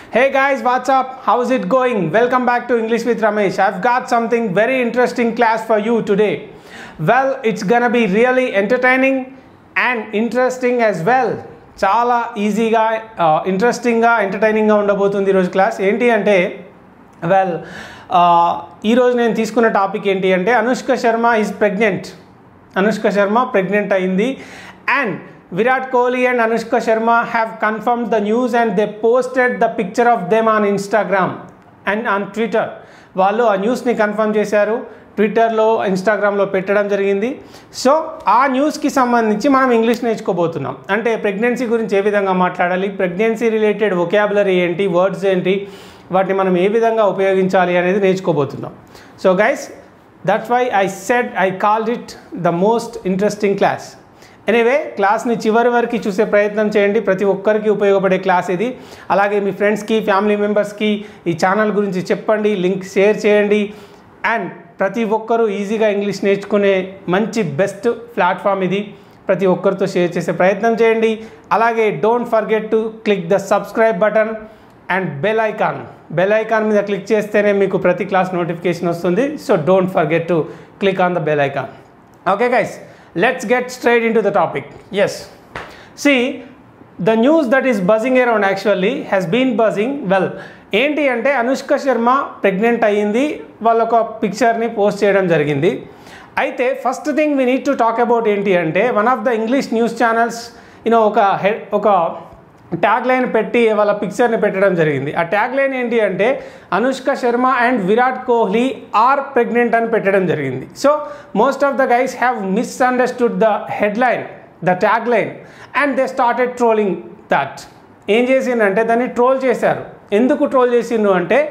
Hey guys, what's up? How's it going? Welcome back to English with Ramesh. I've got something very interesting class for you today. Well, it's gonna be really entertaining and interesting as well. చాలా ఈజీగా ఇంట్రెస్టింగ్గా ఎంటర్టైనింగ్గా ఉండబోతుంది ఈరోజు class ఏంటి అంటే well ఈరోజు నేను తీసుకున్న టాపిక్ ఏంటి అంటే Anushka Sharma is pregnant Anushka Sharma pregnant అయింది and Virat Kohli and Anushka Sharma have confirm the news and they posted the picture of them on Instagram and on Twitter వాళ్ళు ఆ న్యూస్ని కన్ఫర్మ్ చేశారు ట్విట్టర్లో ఇన్స్టాగ్రామ్లో పెట్టడం జరిగింది సో ఆ న్యూస్కి సంబంధించి మనం ఇంగ్లీష్ నేర్చుకోబోతున్నాం అంటే ప్రెగ్నెన్సీ గురించి ఏ విధంగా మాట్లాడాలి ప్రెగ్నెన్సీ రిలేటెడ్ వొకాబులరీ ఏంటి వర్డ్స్ ఏంటి వాటిని మనం ఏ విధంగా ఉపయోగించాలి అనేది నేర్చుకోబోతున్నాం so guys that's why I said I called it the most interesting class anyway క్లాస్ని చివరి వరకు చూసే ప్రయత్నం చేయండి ప్రతి ఒక్కరికి ఉపయోగపడే క్లాస్ ఇది అలాగే మీ ఫ్రెండ్స్కి ఫ్యామిలీ మెంబర్స్కి ఈ ఛానల్ గురించి చెప్పండి లింక్ షేర్ చేయండి అండ్ ప్రతి ఒక్కరూ ఈజీగా ఇంగ్లీష్ నేర్చుకునే మంచి బెస్ట్ ప్లాట్ఫామ్ ఇది ప్రతి ఒక్కరితో షేర్ చేసే ప్రయత్నం చేయండి అలాగే don't forget to click the subscribe button and bell icon bell icon మీద క్లిక్ చేస్తేనే మీకు ప్రతి క్లాస్ నోటిఫికేషన్ వస్తుంది so don't forget to click on the bell icon okay guys let's get straight into the topic as see the news that is buzzing around actually has been buzzing well ఏంటి అంటే Anushka Sharma pregnant అయ్యింది వాళ్ళ ఒక పిక్చర్ని post చేయడం జరిగింది అయితే first thing we need to talk about ఏంటి అంటే one of the English news channels you know ఒక హెడ్ ఒక ట్యాగ్ లైన్ పెట్టి వాళ్ళ పిక్చర్ని పెట్టడం జరిగింది ఆ ట్యాగ్ లైన్ ఏంటి అంటే Anushka Sharma and Virat Kohli are pregnant అని పెట్టడం జరిగింది so most of the guys have misunderstood the headline the tag line and they started trolling that ఏం చేసిందంటే దాన్ని ట్రోల్ చేశారు ఎందుకు ట్రోల్ చేసిండ్రు అంటే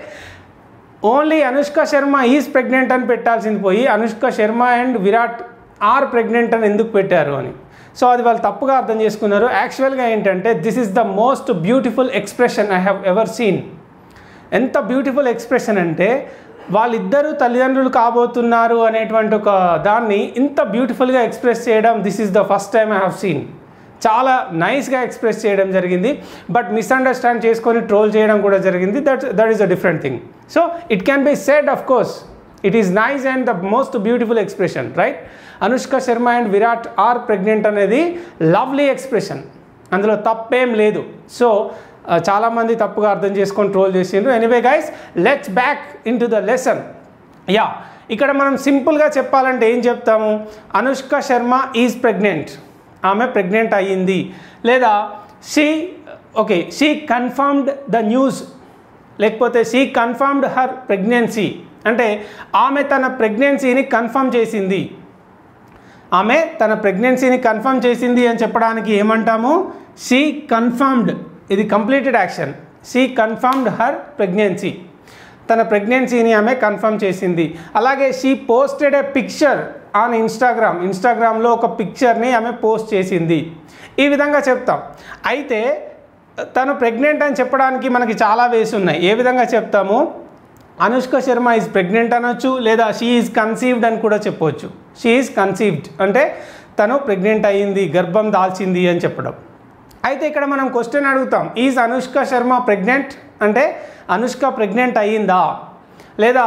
only Anushka Sharma is pregnant అని పెట్టాల్సింది పోయి Anushka Sharma and Virat are pregnant అని ఎందుకు పెట్టారు అని సో అది వాళ్ళు తప్పుగా అర్థం చేసుకున్నారు యాక్చువల్గా ఏంటంటే this is the most beautiful expression I have ever seen ఎంత బ్యూటిఫుల్ ఎక్స్ప్రెషన్ అంటే వాళ్ళిద్దరూ తల్లిదండ్రులు కాబోతున్నారు అనేటువంటి ఒక దాన్ని ఇంత బ్యూటిఫుల్గా ఎక్స్ప్రెస్ చేయడం this is the first time I have seen చాలా నైస్గా ఎక్స్ప్రెస్ చేయడం జరిగింది బట్ మిస్అండర్స్టాండ్ చేసుకొని ట్రోల్ చేయడం కూడా జరిగింది that that is a different thing so it can be said of course it is nice and the most beautiful expression right Anushka Sharma and Virat are pregnant అనేది lovely expression అందులో తప్పేం లేదు సో చాలామంది తప్పుగా అర్థం చేసుకొని ట్రోల్ చేసిండ్రు anyway guys let's back into the lesson yeah ఇక్కడ మనం సింపుల్గా చెప్పాలంటే ఏం చెప్తాము అనుష్క శర్మ ఈజ్ ప్రెగ్నెంట్ ఆమె ప్రెగ్నెంట్ అయ్యింది లేదా she okay she confirmed the news లేకపోతే షీ కన్ఫర్మ్డ్ హర్ ప్రెగ్నెన్సీ అంటే ఆమె తన ప్రెగ్నెన్సీని కన్ఫర్మ్ చేసింది ఆమె తన ప్రెగ్నెన్సీని కన్ఫర్మ్ చేసింది అని చెప్పడానికి ఏమంటాము షీ కన్ఫర్మ్డ్ ఇది completed action she confirmed her pregnancy తన ప్రెగ్నెన్సీని ఆమె కన్ఫర్మ్ చేసింది అలాగే she posted a picture on Instagram ఇన్స్టాగ్రామ్లో ఒక పిక్చర్ని ఆమె పోస్ట్ చేసింది ఈ విధంగా చెప్తాం అయితే తను ప్రెగ్నెంట్ అని చెప్పడానికి మనకి చాలా వేసి ఉన్నాయి ఏ విధంగా చెప్తాము అనుష్క శర్మ ఈజ్ ప్రెగ్నెంట్ అనొచ్చు లేదా షీ ఈజ్ కన్సీవ్డ్ అని కూడా చెప్పవచ్చు షీ ఈజ్ కన్సీవ్డ్ అంటే తను ప్రెగ్నెంట్ అయ్యింది గర్భం దాల్చింది అని చెప్పడం అయితే ఇక్కడ మనం క్వశ్చన్ అడుగుతాం ఈజ్ అనుష్క శర్మ ప్రెగ్నెంట్ అంటే అనుష్క ప్రెగ్నెంట్ అయ్యిందా లేదా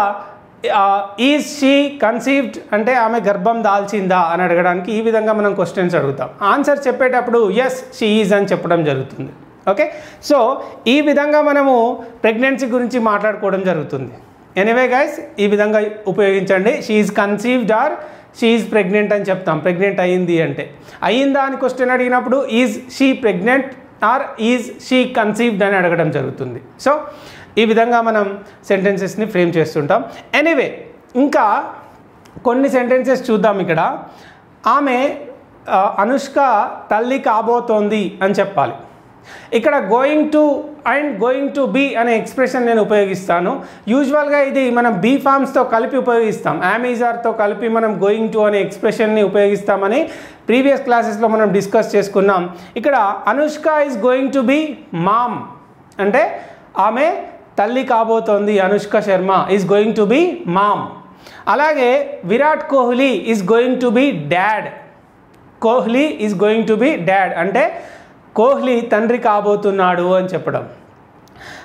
ఈజ్ షీ కన్సీవ్డ్ అంటే ఆమె గర్భం దాల్చిందా అని అడగడానికి ఈ విధంగా మనం క్వశ్చన్స్ అడుగుతాం ఆన్సర్ చెప్పేటప్పుడు ఎస్ షీ ఈజ్ అని చెప్పడం జరుగుతుంది ఓకే సో ఈ విధంగా మనము ప్రెగ్నెన్సీ గురించి మాట్లాడుకోవడం జరుగుతుంది ఎనీవే గైస్ ఈ విధంగా ఉపయోగించండి she is conceived or she is pregnant అని చెప్తాం ప్రెగ్నెంట్ అయ్యింది అంటే అయ్యిందా అని క్వశ్చన్ అడిగినప్పుడు is she pregnant or is she conceived అని అడగడం జరుగుతుంది సో ఈ విధంగా మనం సెంటెన్సెస్ని ఫ్రేమ్ చేస్తుంటాం ఎనీవే ఇంకా కొన్ని సెంటెన్సెస్ చూద్దాం ఇక్కడ ఆమె అనుష్క తల్లి కాబోతోంది అని చెప్పాలి ఇక్కడ going to and going to be అనే ఎక్స్ప్రెషన్ నేను ఉపయోగిస్తాను యూజువల్గా ఇది మనం బీ ఫామ్స్తో కలిపి ఉపయోగిస్తాం అమెజార్తో కలిపి మనం గోయింగ్ టు అనే ఎక్స్ప్రెషన్ని ఉపయోగిస్తామని ప్రీవియస్ క్లాసెస్లో మనం డిస్కస్ చేసుకున్నాం ఇక్కడ Anushka is going to be mom అంటే ఆమె తల్లి కాబోతోంది Anushka Sharma is going to be mom అలాగే Virat Kohli is going to be dad Kohli is going to be dad అంటే కోహ్లీ తండ్రి కాబోతున్నాడు అని చెప్పడం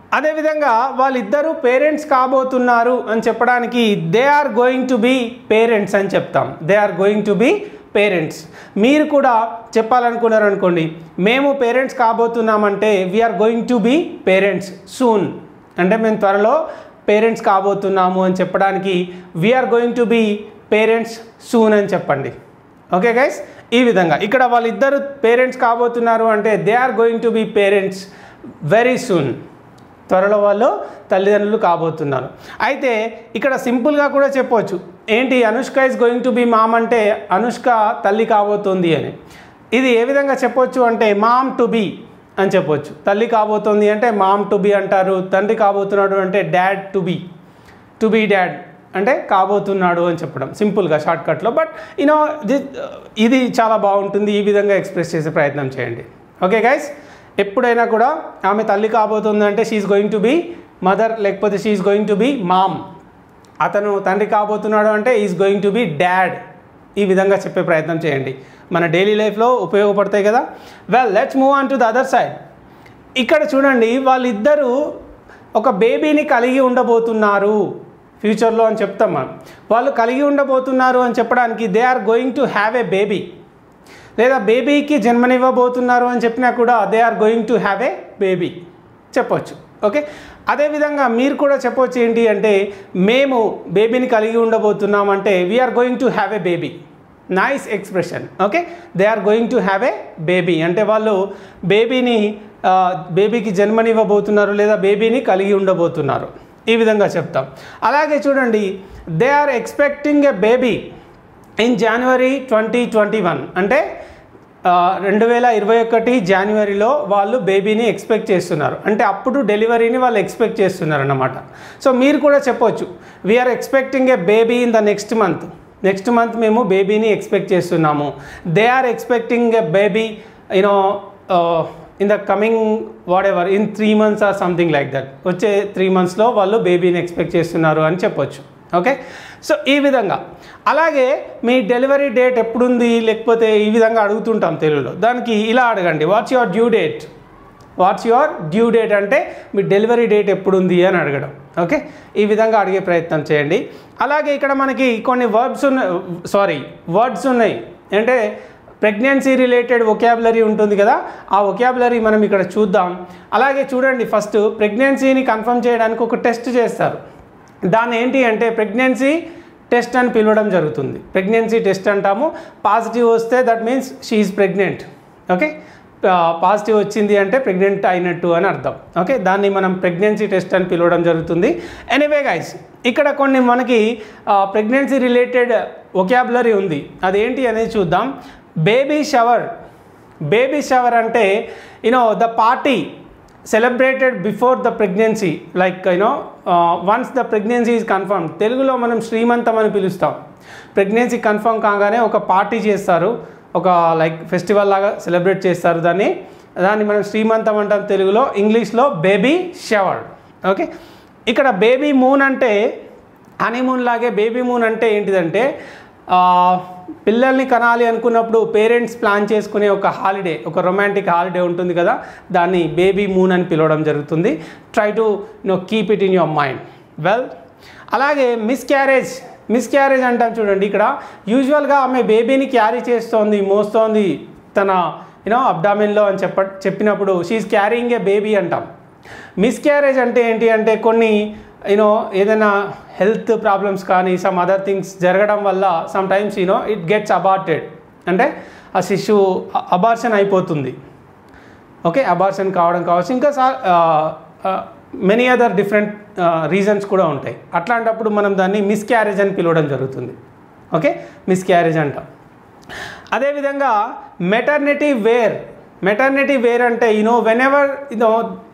అదేవిధంగా వాళ్ళిద్దరూ పేరెంట్స్ కాబోతున్నారు అని చెప్పడానికి they are going to be parents అని చెప్తాం they are going to be parents మీరు కూడా చెప్పాలనుకున్నారు అనుకోండి మేము పేరెంట్స్ కాబోతున్నామంటే we are going to be parents soon అంటే మేము త్వరలో పేరెంట్స్ కాబోతున్నాము అని చెప్పడానికి we are going to be parents soon అని చెప్పండి ఓకే గైస్ ఈ విధంగా ఇక్కడ వాళ్ళిద్దరు పేరెంట్స్ కాబోతున్నారు అంటే they are going to be parents very soon త్వరలో వాళ్ళు తల్లిదండ్రులు కాబోతున్నారు అయితే ఇక్కడ సింపుల్గా కూడా చెప్పవచ్చు ఏంటి Anushka is going to be mom అంటే అనుష్క తల్లి కాబోతుంది అని ఇది ఏ విధంగా చెప్పొచ్చు అంటే మామ్ టు బీ అని చెప్పొచ్చు తల్లి కాబోతుంది అంటే మామ్ టు బీ అంటారు తండ్రి కాబోతున్నాడు అంటే dad to be to be dad అంటే కాబోతున్నాడు అని చెప్పడం సింపుల్గా షార్ట్కట్లో బట్ యూనో ఇది చాలా బాగుంటుంది ఈ విధంగా ఎక్స్ప్రెస్ చేసే ప్రయత్నం చేయండి ఓకే గైస్ ఎప్పుడైనా కూడా ఆమె తల్లి కాబోతుంది అంటే she's going to be mother లేకపోతే she's going to be mom అతను తండ్రి కాబోతున్నాడు అంటే is going to be dad ఈ విధంగా చెప్పే ప్రయత్నం చేయండి మన డైలీ లైఫ్లో ఉపయోగపడతాయి కదా well let's move on to the other side ఇక్కడ చూడండి వాళ్ళిద్దరూ ఒక బేబీని కలిగి ఉండబోతున్నారు ఫ్యూచర్లో అని చెప్తాం మనం వాళ్ళు కలిగి ఉండబోతున్నారు అని చెప్పడానికి they are going to have a baby లేదా బేబీకి జన్మనివ్వబోతున్నారు అని చెప్పినా కూడా they are going to have a baby చెప్పొచ్చు ఓకే అదేవిధంగా మీరు కూడా చెప్పొచ్చు ఏంటి అంటే మేము బేబీని కలిగి ఉండబోతున్నాం అంటే we are going to have a baby nice expression okay they are going to have a baby అంటే వాళ్ళు బేబీని బేబీకి జన్మనివ్వబోతున్నారు లేదా బేబీని కలిగి ఉండబోతున్నారు ఈ విధంగా చెప్తాం అలాగే చూడండి they are expecting a baby in January twenty twenty one అంటే రెండు వేల ఇరవై ఒకటి జనవరిలో వాళ్ళు బేబీని ఎక్స్పెక్ట్ చేస్తున్నారు అంటే అప్పుడు డెలివరీని వాళ్ళు ఎక్స్పెక్ట్ చేస్తున్నారు అన్నమాట సో మీరు కూడా చెప్పొచ్చు we are expecting a baby in the next month next month మేము బేబీని ఎక్స్పెక్ట్ చేస్తున్నాము they are expecting a baby you know in the coming whatever in three months or something like that వచ్చే three మంత్స్లో వాళ్ళు బేబీని ఎక్స్పెక్ట్ చేస్తున్నారు అని చెప్పొచ్చు ఓకే సో ఈ విధంగా అలాగే మీ డెలివరీ డేట్ ఎప్పుడుంది లేకపోతే ఈ విధంగా అడుగుతుంటాం తెలుగులో దానికి ఇలా అడగండి what's your due date what's your due date అంటే మీ డెలివరీ డేట్ ఎప్పుడుంది అని అడగడం ఓకే ఈ విధంగా అడిగే ప్రయత్నం చేయండి అలాగే ఇక్కడ మనకి కొన్ని వర్బ్స్ ఉన్నాయి సారీ వర్డ్స్ ఉన్నాయి అంటే ప్రెగ్నెన్సీ రిలేటెడ్ ఒకాబులరీ ఉంటుంది కదా ఆ ఒకాబులరీ మనం ఇక్కడ చూద్దాం అలాగే చూడండి ఫస్ట్ ప్రెగ్నెన్సీని కన్ఫర్మ్ చేయడానికి ఒక టెస్ట్ చేస్తారు దాన్ని ఏంటి అంటే ప్రెగ్నెన్సీ టెస్ట్ అని పిలవడం జరుగుతుంది ప్రెగ్నెన్సీ టెస్ట్ అంటాము పాజిటివ్ వస్తే that means she's pregnant okay positive వచ్చింది అంటే ప్రెగ్నెంట్ అయినట్టు అని అర్థం ఓకే దాన్ని మనం ప్రెగ్నెన్సీ టెస్ట్ అని పిలవడం జరుగుతుంది ఎనీవే గైస్ ఇక్కడ కొన్ని మనకి ప్రెగ్నెన్సీ రిలేటెడ్ ఒకాబులరీ ఉంది అదేంటి అనేది చూద్దాం బేబీ షవర్ బేబీ షవర్ అంటే you know the party celebrated before the pregnancy like you know once the pregnancy is confirm తెలుగులో మనం శ్రీమంతం అని పిలుస్తాం ప్రెగ్నెన్సీ కన్ఫర్మ్ కాగానే ఒక పార్టీ చేస్తారు ఒక లైక్ ఫెస్టివల్ లాగా సెలబ్రేట్ చేస్తారు దాన్ని దాన్ని మనం శ్రీమంతం అంటాం తెలుగులో ఇంగ్లీష్లో బేబీ షవర్ ఓకే ఇక్కడ బేబీ మూన్ అంటే హనీమూన్ లాగే బేబీ మూన్ అంటే ఏంటిదంటే పిల్లల్ని కనాలి అనుకున్నప్పుడు పేరెంట్స్ ప్లాన్ చేసుకునే ఒక హాలిడే ఒక రొమాంటిక్ హాలిడే ఉంటుంది కదా దాన్ని బేబీ మూన్ అని పిలవడం జరుగుతుంది try to know keep it in your mind well అలాగే మిస్ క్యారేజ్ మిస్ క్యారేజ్ అంటాం చూడండి ఇక్కడ యూజువల్గా ఆమె బేబీని క్యారీ చేస్తోంది మోస్తోంది తన యూనో అబ్డామిన్లో అని చెప్ప చెప్పినప్పుడు షీఈ్ క్యారీయింగ్ ఏ బేబీ అంటాం మిస్ క్యారేజ్ అంటే ఏంటి అంటే కొన్ని యూనో ఏదైనా హెల్త్ ప్రాబ్లమ్స్ కానీ సమ్ అదర్ థింగ్స్ జరగడం వల్ల sometimes you know it gets aborted అంటే ఆ శిశువు అబార్షన్ అయిపోతుంది ఓకే అబార్షన్ కావడం కావచ్చు ఇంకా so many other different reasons కూడా ఉంటాయి అట్లాంటప్పుడు మనం దాన్ని మిస్ క్యారేజ్ అని పిలవడం జరుగుతుంది ఓకే మిస్ క్యారేజ్ అంటాం అదేవిధంగా మెటర్నిటీ వేర్ మెటర్నిటీ వేర్ అంటే you know whenever you know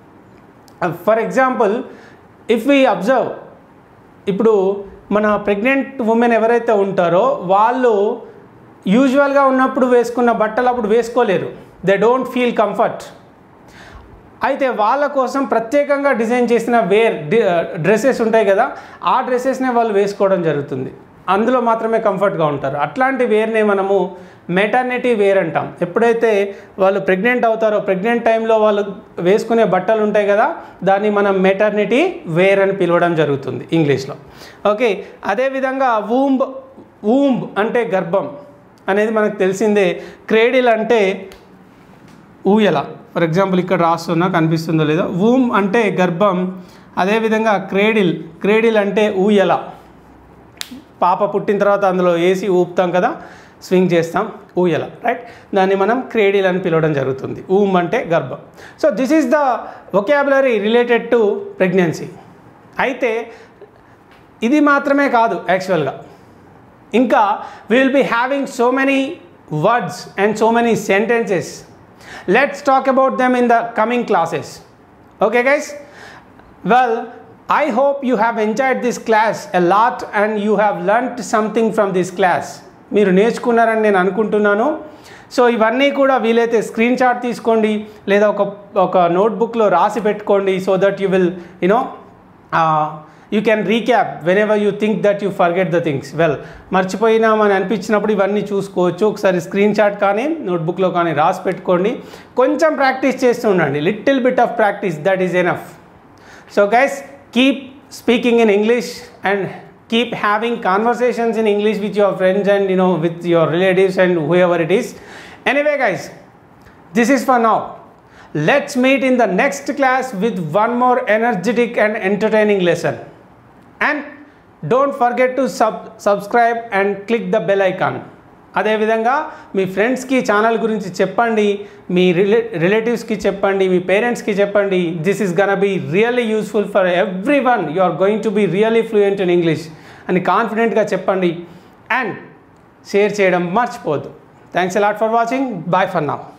for example if we observe ఇప్పుడు మన ప్రెగ్నెంట్ ఉమెన్ ఎవరైతే ఉంటారో వాళ్ళు యూజువల్గా ఉన్నప్పుడు వేసుకున్న బట్టలు అప్పుడు వేసుకోలేరు దే డోంట్ ఫీల్ కంఫర్ట్ అయితే వాళ్ళ కోసం ప్రత్యేకంగా డిజైన్ చేసిన వేర్ డ్రెస్సెస్ ఉంటాయి కదా ఆ డ్రెస్సెస్నే వాళ్ళు వేసుకోవడం జరుగుతుంది అందులో మాత్రమే కంఫర్ట్గా ఉంటారు అట్లాంటి వేర్నే మనము మెటర్నిటీ వేర్ అంటాం ఎప్పుడైతే వాళ్ళు ప్రెగ్నెంట్ అవుతారో ప్రెగ్నెంట్ టైంలో వాళ్ళు వేసుకునే బట్టలు ఉంటాయి కదా దాన్ని మనం మెటర్నిటీ వేర్ అని పిలవడం జరుగుతుంది ఇంగ్లీష్లో ఓకే అదేవిధంగా వూంబ్ వూంబ్ అంటే గర్భం అనేది మనకు తెలిసిందే క్రేడిల్ అంటే ఊయల ఫర్ ఎగ్జాంపుల్ ఇక్కడ రాస్తున్నా కనిపిస్తుందో లేదో వూమ్ అంటే గర్భం అదేవిధంగా క్రేడిల్ క్రేడిల్ అంటే ఊయల పాప పుట్టిన తర్వాత అందులో వేసి ఊపుతాం కదా స్వింగ్ చేస్తాం ఊయల రైట్ దాన్ని మనం క్రేడిల్ అని పిలవడం జరుగుతుంది ఊమ్ అంటే గర్భం so this is the vocabulary related to pregnancy అయితే ఇది మాత్రమే కాదు యాక్చువల్గా ఇంకా will be having so many words and so many sentences let's talk about them in the coming classes okay guys well I hope you have enjoyed this class a lot and you have learned something from this class మీరు నేర్చుకున్నారని నేను అనుకుంటున్నాను so ఇవన్నీ కూడా వీలైతే screen shot తీసుకోండి లేదా ఒక ఒక నోట్బుక్లో రాసి పెట్టుకోండి so that you will you know you can recap whenever you think that you forget the things well మర్చిపోయినామని అనిపించినప్పుడు ఇవన్నీ చూసుకోవచ్చు ఒకసారి స్క్రీన్ షాట్ కానీ నోట్బుక్లో కానీ రాసి పెట్టుకోండి కొంచెం ప్రాక్టీస్ చేస్తూ ఉండండి little bit of practice that is enough so guys keep speaking in English and keep having conversations in english with your friends and you know with your relatives and whoever it is anyway guys this is for now let's meet in the next class with one more energetic and entertaining lesson and don't forget to sub subscribe and click the bell icon అదేవిధంగా మీ ఫ్రెండ్స్కి channel గురించి చెప్పండి మీ relay రిలేటివ్స్కి చెప్పండి మీ పేరెంట్స్కి చెప్పండి this is gonna be really useful for everyone you are going to be really fluent in English అని కాన్ఫిడెంట్గా చెప్పండి అండ్ షేర్ చేయడం మర్చిపోద్దు thanks a lot for watching bye for now